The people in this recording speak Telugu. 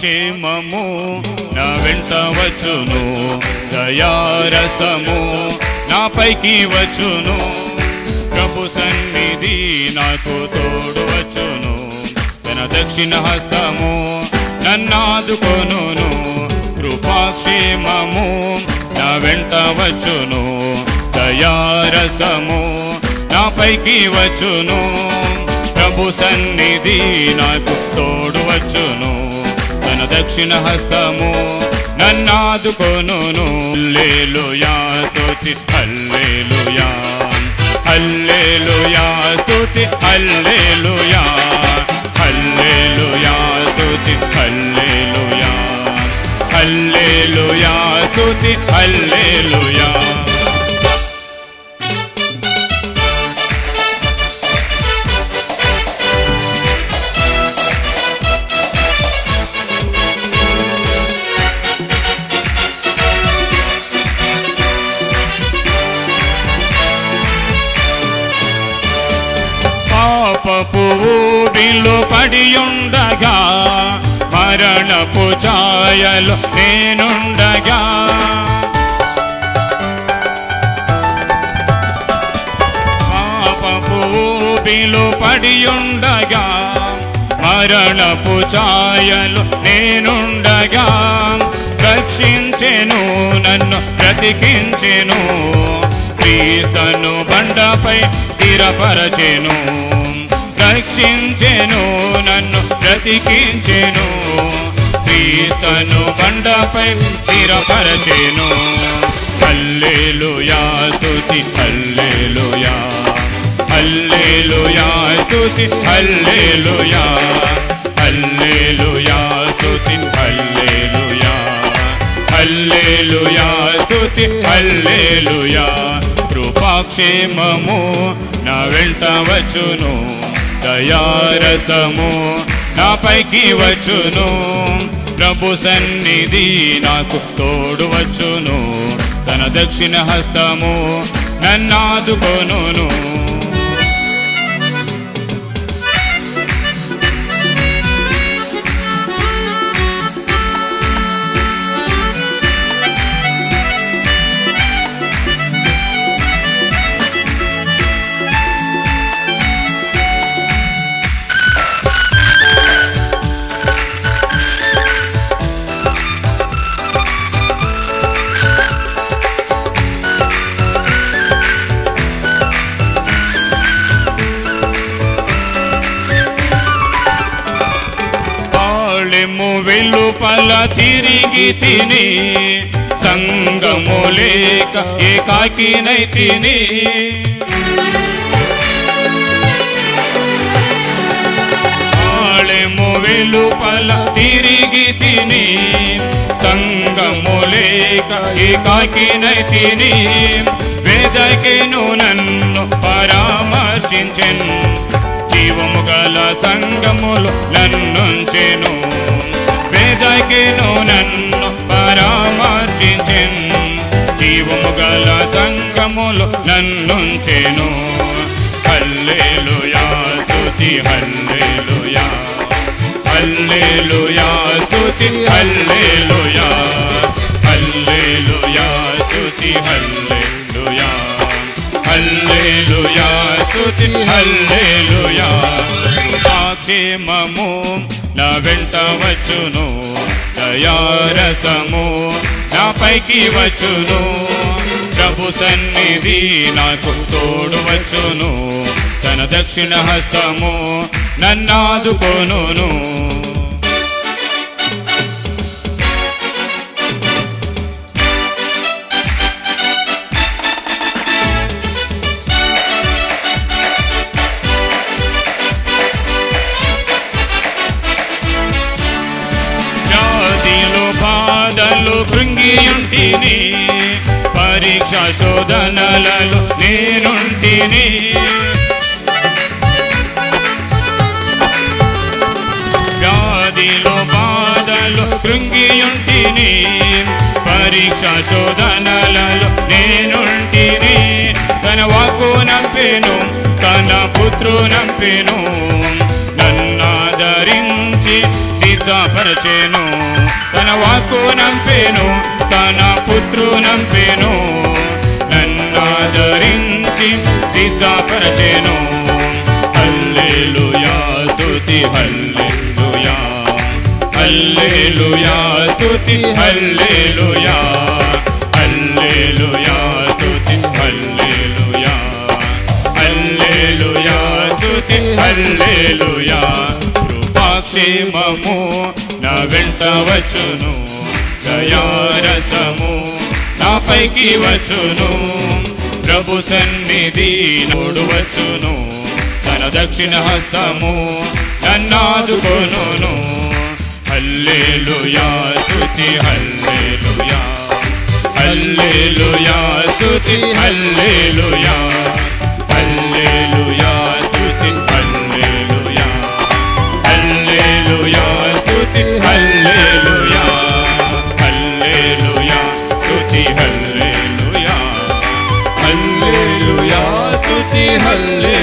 కృపాక్షేమము నా వెంట వచ్చును దయారసము నాపైకి వచ్చును ప్రభు సన్నిధి నాకు తోడు వచ్చును తన దక్షిణ హస్తము నన్నాదుకొనును కృపాక్షేమము నా వెంట వచ్చును దయారసము నాపైకి వచ్చును ప్రభు సన్నిధి నాకు తోడు వచ్చును తన దక్షిణ హస్తము నన్నాదుకొనును హల్లెలూయా స్తుతి హల్లెలూయా హల్లెలూయా స్తుతి హల్లెలూయా హల్లెలూయా స్తుతి హల్లెలూయా హల్లెలూయా స్తుతి హల్లెలూయా పాపపు ఊబిలో పడియుండగా మరణపు ఛాయలు నేనుండగా పాపపు ఊబిలో పడియుండగా మరణపు ఛాయలు నేనుండగా రక్షించెను నన్ను బ్రతికించెను క్రీస్తను బండపై స్థిరపరచెను రక్షించెను నన్ను బ్రతికించెను క్రీస్తను బండపై స్థిరపరచెను హల్లెలూయా స్తుతి హల్లెలూయా హల్లెలూయా స్తుతి హల్లెలూయా హల్లెలూయా స్తుతి హల్లెలూయా హల్లెలూయా స్తుతి హల్లెలూయా కృపాక్షేమము నా వెంట వచ్చును దయారసము నాపైకి వచ్చును ప్రభు సన్నిధి నాకు తోడు వచ్చును తన దక్షిణ హస్తము నన్నాదుకొనును పాళెము వెలుపల తిరిగి తిని సంగము లేక ఏకాకినై తిని పాళెము వెలుపల తిరిగి తిని సంగము లేక ఏకాకినై తిని వేదకెను నన్ను పరామర్శించెను జీవము గల సంగములు నన్నుంచెను వేదకెను నన్ను పరామర్శించెను జీవము గల సంగములు నన్నుంచెను హల్లెలూయా స్తుతి హల్లెలూయా హల్లెలూయా స్తుతి హల్లెలూయా హల్లెలూయా స్తుతి హల్లెలూయా హల్లెలూయా స్తుతి హల్లెలూయా కృపాక్షేమము నా వెంట వచ్చును దయారసము నాపైకి వచ్చును ప్రభు సన్నిధి నాకు తోడు వచ్చును తన దక్షిణ హస్తము నన్నాదుకొనును జాతిలో బాధలు కృంగియుంటిని పరీక్ష శోధనలలో నేనుంటిని వ్యాధిలో బాధలు కృంగియుంటిని పరీక్ష శోధనలలో నేనుంటిని తన వాకు నంపెను తన పుత్రు నంపెను నన్నాదరించి సిద్ధపరచ సిద్ధపరచెను తన వాక్కు నంపెను తన పుత్రు నంపెను నన్నాదరించి సిద్ధపరచెను హల్లెలూయా స్తుతి హల్లెలూయా హల్లెలూయా స్తుతి హల్లెలూయా హల్లెలూయా స్తుతి హల్లెలూయా హల్లెలూయా స్తుతి హల్లెలూయా కృపాక్షేమము నా వెంట వచ్చును దయారసము నాపైకి వచ్చును ప్రభు సన్నిధి నోడు వచ్చును తన దక్షిణ హస్తము నన్నాదుకొనును హల్లెలూయా స్తుతి హల్లెలూయా హల్లెలూయా స్తుతి హల్లెలూయా హల్లెలూయా స్తుతి హల్లెలూయా హల్లెలూయా స్తుతి హల్లెలూయా హల్లెలూయా స్తుతి హల్లెలూయా హల్లెలూయా స్తుతి హల్లెలూయా